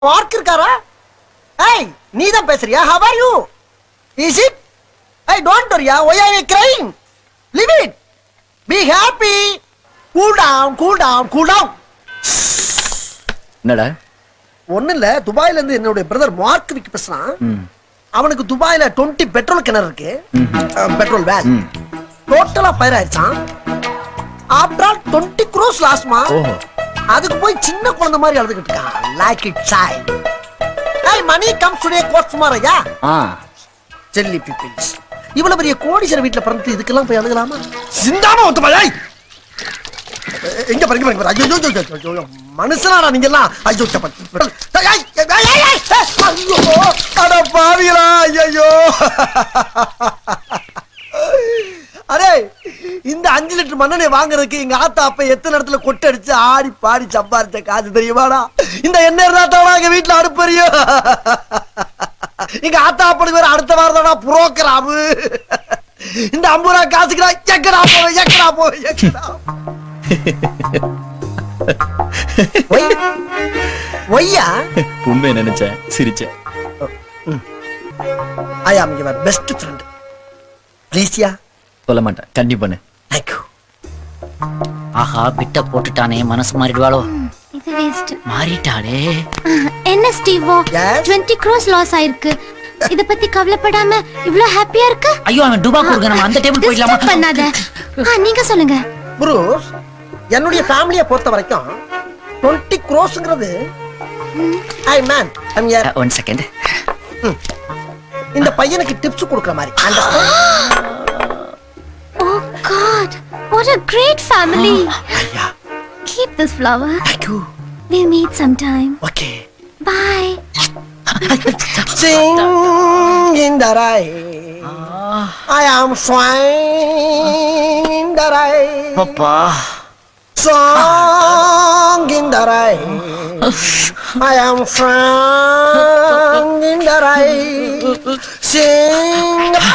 Mark இருக்காரா ஏய் நீ தான் பேசுறியா how are you is it hey don't worry why are you crying leave it be happy cool down cool down cool down என்னடா ஒண்ணு இல்ல துபாயில இருந்து என்னுடைய பிரதர் மார்க் விக்கு பேசுறான் ம். அவனுக்கு துபாயில 20 பெட்ரோல் கிணறு இருக்கு பெட்ரோல் வேன் ம். டோட்டலா ஃபயர் ஆயிடுச்சான் ஆஃப்டர் ஆல் 20 க்ரோஸ் லாஸ்மா ஓஹோ அதுக்கு போய் சின்ன குழந்தை மாதிரி அழுதுகிட்டு இருக்கான் லைக் இட் சாய் ஏய் மணி கம் டுடே கோட் சுமாரையா ஆ ஜெல்லி பீப்பிள்ஸ் இவ்வளவு பெரிய கோடீஸ்வரர் வீட்ல பிறந்து இதுக்கெல்லாம் போய் அழுகலாமா சிந்தாம ஒத்து பாய் எங்க பாருங்க பாருங்க பாருங்க. ஐயோ ஐயோ, ஐயோ, ஐயோ, ஐயோ மனுஷனாடா நீங்க எல்லாம் ஐயோ சப்பா. ஏய், ஏய், ஏய், ஏய், ஏய், ஏய், ஐயோ அட பாவிகளா ஐயோ அரே இந்த அஞ்சு லிட்டர் மண்ணெண்ணை வாங்குறதுக்கு எங்க ஆத்தா அப்ப எத்தனை இடத்துல கொட்டை அடிச்சு ஆடி பாடி சம்பாரிச்ச காசு தெரியுமாடா இந்த எண்ணெய் இருந்தா தானா எங்க வீட்டுல அடுப்பறியும் எங்க ஆத்தா அப்படி வேற அடுத்த வாரம் தானா புரோக்கராமு இந்த ஐம்பது ரூபா காசுக்குடா எக்கடா போவேன் எக்கடா போவேன் எக்கடா ஒய் ஒய்யா உண்மையை நினைச்சேன் சிரிச்சேன் ஐ ஆம் யுவர் பெஸ்ட் ஃப்ரெண்ட் ப்ளீஸ்யா சொல்ல மாட்டேன் கண்டிப்பா பண்ணு தேங்க்யூ ஆஹா பிட்ட போட்டுட்டானே மனசு மாறிடுவாளோ இது வேஸ்ட் மாறிட்டாளே என்ன ஸ்டீவோ Yes? 20 க்ரோஸ் லாஸ் ஆயிருக்கு இத பத்தி கவலைப்படாம இவ்ளோ ஹாப்பியா இருக்க ஐயோ அவன் டுபா கொடுக்க நம்ம அந்த டேபிள் போயிடலாமா Disturb பண்ணாத ஆ, நீங்க சொல்லுங்க புரூஸ் என்னுடைய ஃபேமிலியை பொறுத்த வரைக்கும் டுவெண்ட்டி க்ரோஸ்ங்கிறது I man I'm one second இந்த பையனுக்கு டிப்ஸ் கொடுக்குற மாதிரி understand? Oh god what a great family ஐயா keep this flower thank you we'll meet sometime okay bye Sing in the rain. I am swine in the rain. அப்பா Song in the rain. I am song in the rain. Sing